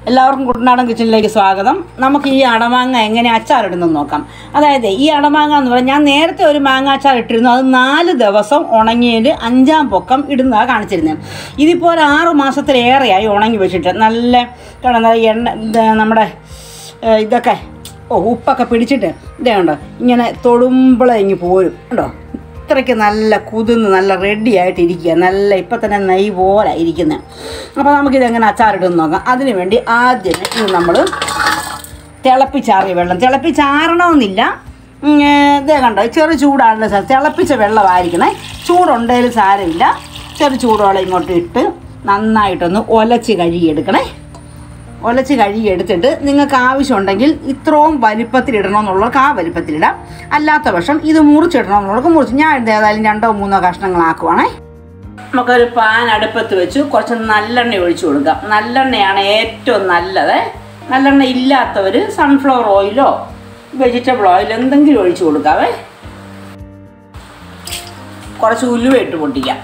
എല്ലാവർക്കും കുട്ടനാടൻ കിച്ചണിലേക്ക് സ്വാഗതം നമുക്ക് ഈ അടമാങ്ങ എങ്ങനെ അച്ചാറിടുന്നെന്ന് നോക്കാം അതായത് ഈ അടമാങ്ങ എന്ന് പറഞ്ഞാൽ ഞാൻ നേരത്തെ ഒരു മാങ്ങ അച്ചാർ ഇട്ടിരുന്നു അത് നാല് ദിവസം ഉണങ്ങിയതിൽ അഞ്ചാം പൊക്കം ഇടുന്നതാണ് കാണിച്ചിരുന്നത് ഇതിപ്പോൾ ഒരു ആറ് മാസത്തിലേറെയായി ഉണങ്ങി വെച്ചിട്ട് നല്ല കിടന്ന എണ്ണ ഇത് നമ്മുടെ ഏഹ്, ഇതൊക്കെ ഓ ഉപ്പൊക്കെ പിടിച്ചിട്ട് ഇതേ കണ്ടോ ഇങ്ങനെ തൊടുമ്പളെ ഇങ്ങ് പോരും കണ്ടോ ഇത്രയ്ക്ക് നല്ല കുതിർന്ന് നല്ല റെഡി ആയിട്ട് ഇരിക്കുക നല്ല ഇപ്പം തന്നെ നെയ് പോലെ ഇരിക്കുന്നത് അപ്പോൾ നമുക്കിതെങ്ങനെ അച്ചാറിടുന്ന് നോക്കാം അതിന് വേണ്ടി ആദ്യം ഇത് നമ്മൾ തിളപ്പിച്ചാറിയ വെള്ളം തിളപ്പിച്ചാറണമെന്നില്ല ഉം, ഏ, ഇതേ കണ്ടോ ചെറു ചൂടാണല്ലോ സാർ തിളപ്പിച്ച വെള്ളമായിരിക്കണേ ചൂടുണ്ടെങ്കിൽ സാരമില്ല ചെറു ചൂടോളം ഇങ്ങോട്ട് ഇട്ട് നന്നായിട്ടൊന്ന് ഒലച്ച് കഴുകിയെടുക്കണേ ഒലച്ച് കഴുകി എടുത്തിട്ട് നിങ്ങൾക്ക് ആവശ്യമുണ്ടെങ്കിൽ ഇത്രയും വലിപ്പത്തിലിടണമെന്നുള്ളവർക്ക് ആ വലിപ്പത്തിലിടാം അല്ലാത്ത പക്ഷം ഇത് മുറിച്ചിടണമെന്നുള്ളവർക്ക് മുറിച്ച് ഞാൻ ഇത് ഏതായാലും രണ്ടോ മൂന്നോ കഷ്ണങ്ങളാക്കുവാണേ നമുക്കൊരു പാൻ അടുപ്പത്ത് വെച്ച് കുറച്ച് നല്ലെണ്ണ ഒഴിച്ചു കൊടുക്കാം നല്ലെണ്ണയാണ് ഏറ്റവും നല്ലത് നല്ലെണ്ണ ഇല്ലാത്തവർ സൺഫ്ലവർ ഓയിലോ വെജിറ്റബിൾ ഓയിലോ എന്തെങ്കിലും ഒഴിച്ചു കൊടുക്കാവേ കുറച്ച് ഉലുവ ഇട്ട് പൊട്ടിക്കാം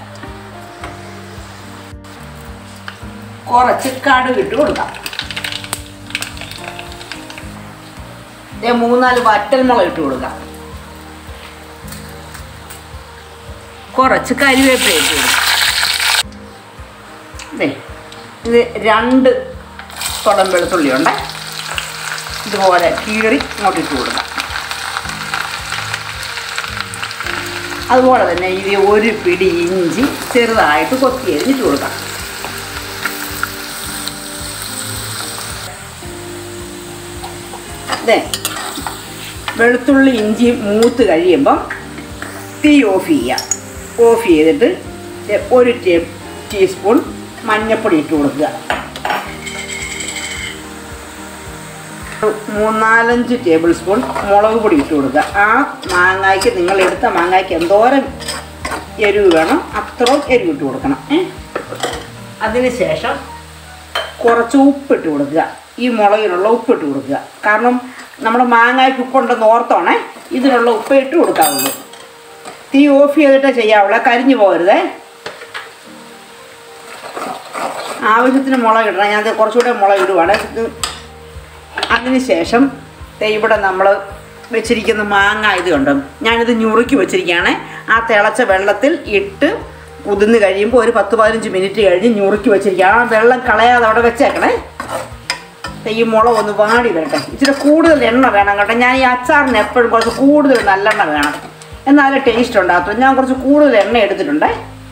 കുറച്ച് കടുക് ഇട്ട് കൊടുക്കാം ദേ മൂന്നാല് വറ്റൽമുളക് ഇട്ട് കൊടുക്കാം കുറച്ച് കരിവേപ്പില ഇട്ട് കൊടുക്കാം ദേ ഇത് രണ്ട് കുടം വെളുത്തുള്ളി ഉണ്ട് ഇതുപോലെ കീറി ഇങ്ങോട്ട് ഇട്ട് കൊടുക്കാം അതുപോലെ തന്നെ ഇത് ഒരു പിടി ഇഞ്ചി ചെറുതായിട്ട് കൊത്തി എരിഞ്ഞിട്ട് കൊടുക്കാം അതെ വെളുത്തുള്ളി ഇഞ്ചി മൂത്ത് കഴിയുമ്പം തീ ഓഫ് ചെയ്യാം ഓഫ് ചെയ്തിട്ട് ദേ ഒരു ടീ ടീസ്പൂൺ മഞ്ഞൾപ്പൊടി ഇട്ട് കൊടുക്കുക മൂന്നാലഞ്ച് ടേബിൾ സ്പൂൺ മുളക് പൊടി ഇട്ട് കൊടുക്കുക ആ മാങ്ങായ്ക്ക് നിങ്ങൾ എടുത്ത മാങ്ങായ്ക്ക് എന്തോരം എരിവ് വേണം അത്രയും എരിവ് ഇട്ട് കൊടുക്കണം ഏ അതിന് ശേഷം കുറച്ച് ഉപ്പിട്ട് കൊടുക്കുക ഈ മുളകിനുള്ള ഉപ്പിട്ട് കൊടുക്കുക കാരണം നമ്മുടെ മാങ്ങായ്ക്ക് ഉപ്പുണ്ടെന്ന് ഓർത്തോണേ ഇതിനുള്ള ഉപ്പ് ഇട്ട് കൊടുക്കാവുള്ളൂ തീ ഓഫ് ചെയ്തിട്ടേ ചെയ്യാവുള്ളൂ കരിഞ്ഞു പോകരുതേ ആവശ്യത്തിന് മുളക് ഇടണം ഞാൻ ദേ കുറച്ചുകൂടെ മുളക് ഇടുവാണ് ഇത് അതിന് ശേഷം ദേ ഇവിടെ നമ്മൾ വെച്ചിരിക്കുന്ന മാങ്ങ ഇത് കണ്ടോ ഞാനിത് ഞുറുക്കി വെച്ചിരിക്കുകയാണ് ആ തിളച്ച വെള്ളത്തിൽ ഇട്ട് കുതിർന്ന് കഴിയുമ്പോൾ ഒരു പത്ത് പതിനഞ്ച് മിനിറ്റ് കഴിഞ്ഞ് ഞുറുക്കി വെച്ചിരിക്കുകയാണ് ആ വെള്ളം കളയാതെ അവിടെ വെച്ചേക്കണേ ദേ ഈ മുളക് ഒന്ന് വാടി വരട്ടെ ഇച്ചിരി കൂടുതൽ എണ്ണ വേണം കേട്ടോ ഞാൻ ഈ അച്ചാറിന് എപ്പോഴും കുറച്ച് കൂടുതൽ നല്ലെണ്ണ വേണം എന്നാലേ ടേസ്റ്റ് ഉണ്ടാകത്തുള്ളൂ ഞാൻ കുറച്ച് കൂടുതൽ എണ്ണ എടുത്തിട്ടുണ്ടേ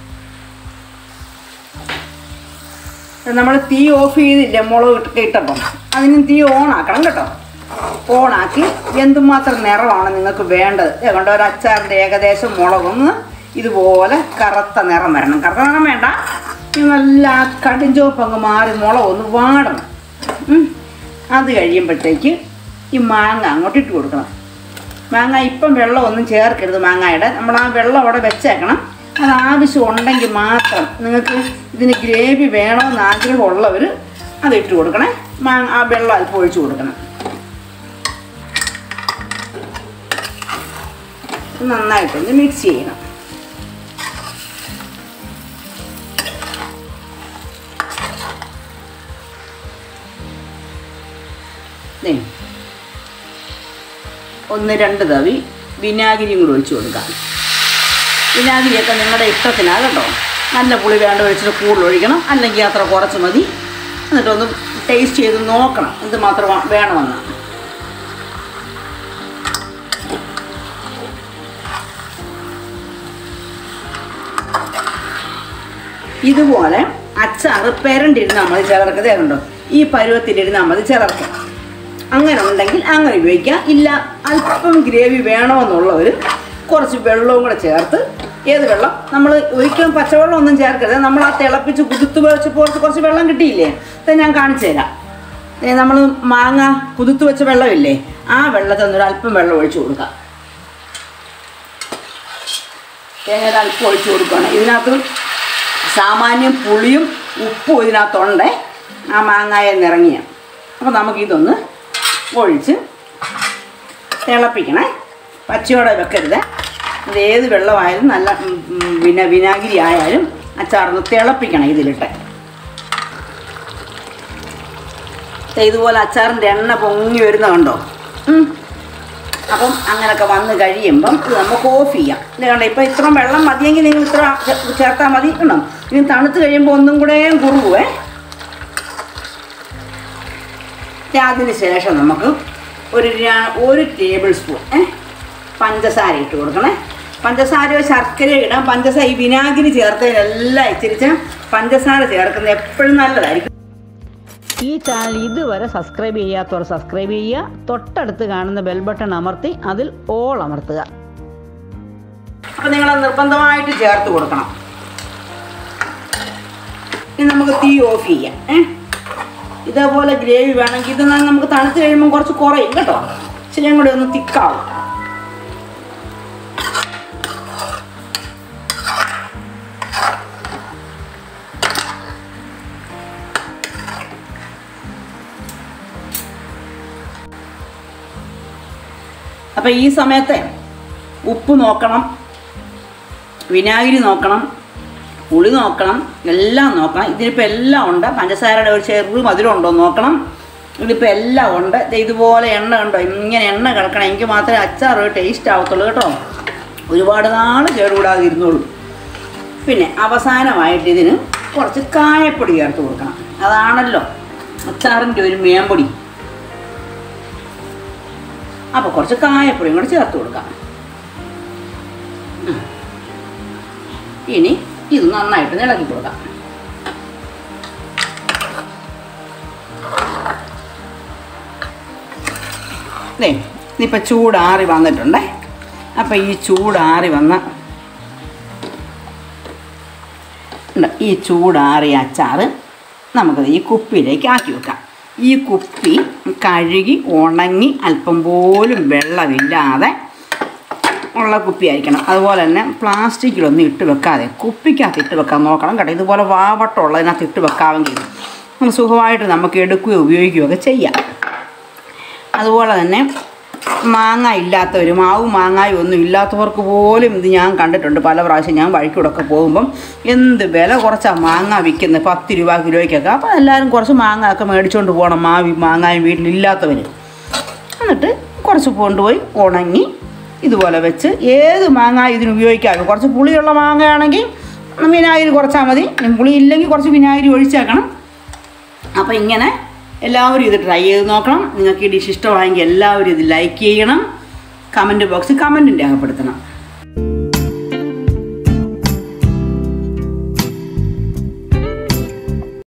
നമ്മൾ തീ ഓഫ് ചെയ്തില്ലേ മുളക് ഇട്ട് ഇട്ടപ്പം അതിന് തീ ഓൺ ആക്കണം കേട്ടോ ഓണാക്കി എന്തുമാത്രം നിറമാണ് നിങ്ങൾക്ക് വേണ്ടത് ദേ കണ്ടോ ഒരു അച്ചാറിൻ്റെ ഏകദേശം മുളകൊന്ന് ഇതുപോലെ കറുത്ത നിറം വരണം കറുത്ത നിറം വേണ്ട ഇത് നല്ല ആ കടുംചുവപ്പ് അങ്ങ് മാറി മുളകൊന്ന് വാടണം ഉം. അത് കഴിയുമ്പോഴത്തേക്ക് ഈ മാങ്ങ അങ്ങോട്ട് ഇട്ട് കൊടുക്കണം മാങ്ങ ഇപ്പം വെള്ളമൊന്നും ചേർക്കരുത് മാങ്ങയുടെ നമ്മൾ ആ വെള്ളം അവിടെ വെച്ചേക്കണം അത് ആവശ്യം ഉണ്ടെങ്കിൽ മാത്രം നിങ്ങൾക്ക് ഇതിന് ഗ്രേവി വേണമെന്ന് ആഗ്രഹമുള്ളവർ അത് ഇട്ട് കൊടുക്കണേ മാങ്ങ ആ വെള്ളം അല്പം ഒഴിച്ച് കൊടുക്കണം നന്നായിട്ടൊന്ന് മിക്സ് ചെയ്യണം ദേ. ഒന്ന് രണ്ട് തവി വിനാഗിരിയും കൂടി ഒഴിച്ച് കൊടുക്കാം വിനാഗിരിയൊക്കെ നിങ്ങളുടെ ഇഷ്ടത്തിനാണ് കേട്ടോ നല്ല പുളി വേണ്ട ഒഴിച്ചിട്ട് കൂടുതൽ ഒഴിക്കണം അല്ലെങ്കിൽ അത്ര കുറച്ച് മതി എന്നിട്ടൊന്ന് ടേസ്റ്റ് ചെയ്ത് നോക്കണം എന്ത് മാത്രം വേണമെന്ന് ഇതുപോലെ അച്ചാറ് പെരണ്ടിരുന്നാൽ മതി ചിലർക്ക് കണ്ടോ ഈ പരുവത്തിലിരുന്നാൽ മതി ചിലർക്ക് അങ്ങനെ ഉണ്ടെങ്കിൽ അങ്ങനെ ഉപയോഗിക്കാം ഇല്ല അല്പം ഗ്രേവി വേണമെന്നുള്ളവർ കുറച്ച് വെള്ളവും കൂടെ ചേർത്ത് ഏത് വെള്ളം നമ്മൾ ഒരിക്കലും പച്ചവെള്ളം ഒന്നും ചേർക്കരുത് നമ്മൾ ആ തിളപ്പിച്ച് കുതിർത്ത് വെച്ച് കുറച്ച് കുറച്ച് വെള്ളം കിട്ടിയില്ലേ ഇത് ഞാൻ കാണിച്ചു തരാം നമ്മൾ മാങ്ങ കുതിർത്ത് വെച്ച വെള്ളമില്ലേ ആ വെള്ളത്തിൽ നിന്നൊരു അല്പം വെള്ളം ഒഴിച്ചു കൊടുക്കാം തേങ്ങ അല്പം ഒഴിച്ചു കൊടുക്കുകയാണ് ഇതിനകത്ത് സാമാന്യം പുളിയും ഉപ്പും ഇതിനകത്തുണ്ട് ആ മാങ്ങായ നിറങ്ങിയ അപ്പോൾ നമുക്കിതൊന്ന് ഒഴിച്ച് തിളപ്പിക്കണേ പച്ചയോടെ വെക്കരുത് അത് ഏത് വെള്ളമായാലും നല്ല ഉം, ഉം, വിന വിനാഗിരി ആയാലും അച്ചാറൊന്ന് തിളപ്പിക്കണം ഇതിലിട്ട് ദേ ഇതുപോലെ അച്ചാറിൻ്റെ എണ്ണ പൊങ്ങി വരുന്ന കണ്ടോ ഉം. അപ്പം അങ്ങനെയൊക്കെ വന്ന് കഴിയുമ്പം ഇത് നമുക്ക് ഓഫ് ചെയ്യാം ഇത് കണ്ടോ ഇപ്പം ഇത്രയും വെള്ളം മതിയെങ്കിൽ നിങ്ങൾ ഇത്ര ചേ- ചേർത്താൽ മതി കണ്ടോ ഇനി തണുത്ത് കഴിയുമ്പോൾ ഒന്നും കൂടെ കുറുകുവേ ഇനി അതിന് ശേഷം നമുക്ക് ഒരു ര- ഒരു ടേബിൾ സ്പൂൺ ഏ പഞ്ചസാര ഇട്ട് കൊടുക്കണേ പഞ്ചസാരയോ ശർക്കരയോ ഇടാം പഞ്ചസാര ഈ വിനാഗിരി ചേർത്തതിനെല്ലാം ഇച്ചിരിച്ച് പഞ്ചസാര ചേർക്കുന്നത് എപ്പോഴും നല്ലതായിരിക്കും ഈ ചാനൽ ഇതുവരെ സബ്സ്ക്രൈബ് ചെയ്യാത്തവർ സബ്സ്ക്രൈബ് ചെയ്യുക തൊട്ടടുത്ത് കാണുന്ന ബെൽ ബട്ടൺ അമർത്തി അതിൽ ഓൾ അമർത്തുക അപ്പം നിങ്ങൾ നിർബന്ധമായിട്ട് ചേർത്ത് കൊടുക്കണം ഇനി നമുക്ക് തീ ഓഫ് ചെയ്യാം ഏ ഇതേപോലെ ഗ്രേവി വേണമെങ്കിൽ ഇത് ന- നമുക്ക് തണുത്ത് കഴിയുമ്പോൾ കുറച്ച് കുറയും കേട്ടോ ഇച്ചിരിയും കൂടി ഒന്ന് തിക്കാവും അപ്പം ഈ സമയത്ത് ഉപ്പ് നോക്കണം വിനാഗിരി നോക്കണം പുളി നോക്കണം എല്ലാം നോക്കണം ഇതിലിപ്പോൾ എല്ലാം ഉണ്ട് പഞ്ചസാരയുടെ ഒരു ചെറു മധുരം ഉണ്ടോ എന്ന് നോക്കണം ഇതിപ്പോൾ എല്ലാം ഉണ്ട് ദേ ഇതുപോലെ എണ്ണ ഉണ്ടോ ഇങ്ങനെ എണ്ണ കിടക്കണം എനിക്ക് മാത്രമേ അച്ചാർ ഒരു ടേസ്റ്റ് ആവത്തുള്ളൂ കേട്ടോ ഒരുപാട് നാൾ കേടുകൂടാതെ ഇരുന്നോളൂ പിന്നെ അവസാനമായിട്ട് ഇതിന് കുറച്ച് കായപ്പൊടി ചേർത്ത് കൊടുക്കണം അതാണല്ലോ അച്ചാറിൻ്റെ ഒരു മേമ്പൊടി അപ്പോൾ കുറച്ച് കായപ്പൊടിയും കൂടെ ചേർത്ത് കൊടുക്കാം ഉം. ഇനി ഇത് നന്നായിട്ട് ഇളക്കി കൊടുക്കാം ദേ ഇതിപ്പോൾ ചൂടാറി വന്നിട്ടുണ്ടേ അപ്പോൾ ഈ ചൂടാറി വന്ന ഉണ്ട്. ഈ ചൂടാറിയ അച്ചാറ് നമുക്കത് ഈ കുപ്പിയിലേക്ക് ആക്കി വെക്കാം ഈ കുപ്പി കഴുകി ഉണങ്ങി അല്പം പോലും വെള്ളമില്ലാതെ ഉള്ള കുപ്പി ആയിരിക്കണം അതുപോലെ തന്നെ പ്ലാസ്റ്റിക്കിലൊന്നും ഇട്ട് വെക്കാതെ കുപ്പിക്കകത്ത് ഇട്ട് വെക്കാൻ നോക്കണം കേട്ടോ ഇതുപോലെ വാവട്ടമുള്ളതിനകത്ത് ഇട്ട് വെക്കാമെങ്കിൽ നമുക്ക് സുഖമായിട്ട് നമുക്ക് എടുക്കുകയോ ഉപയോഗിക്കുകയോ ഒക്കെ ചെയ്യാം അതുപോലെ തന്നെ മാങ്ങ ഇല്ലാത്തവർ മാവും മാങ്ങായും ഒന്നും ഇല്ലാത്തവർക്ക് പോലും ഇത് ഞാൻ കണ്ടിട്ടുണ്ട് പല പ്രാവശ്യം ഞാൻ വഴിക്കൂടൊക്കെ പോകുമ്പം എന്ത് വില കുറച്ചാണ് മാങ്ങ വിൽക്കുന്നത് പത്ത് രൂപ കിലോയ്ക്കൊക്കെ അപ്പോൾ എല്ലാവരും കുറച്ച് മാങ്ങ ഒക്കെ മേടിച്ചുകൊണ്ട് പോകണം മാവി മാങ്ങായും വീട്ടിലില്ലാത്തവർ എന്നിട്ട് കുറച്ച് കൊണ്ടുപോയി ഉണങ്ങി ഇതുപോലെ വെച്ച് ഏത് മാങ്ങ ഇതിന് ഉപയോഗിക്കാമോ കുറച്ച് പുളിയുള്ള മാങ്ങയാണെങ്കിൽ വിനാഗിരി കുറച്ചാൽ മതി ഇനി പുളി ഇല്ലെങ്കിൽ കുറച്ച് വിനാഗിരി ഒഴിച്ചേക്കണം അപ്പോൾ ഇങ്ങനെ എല്ലാവരും ഇത് ട്രൈ ചെയ്ത് നോക്കണം നിങ്ങൾക്ക് ഈ ഡിഷ് ഇഷ്ടമായെങ്കിൽ എല്ലാവരും ഇത് ലൈക്ക് ചെയ്യണം കമൻറ്റ് ബോക്സിൽ കമൻറ്റും രേഖപ്പെടുത്തണം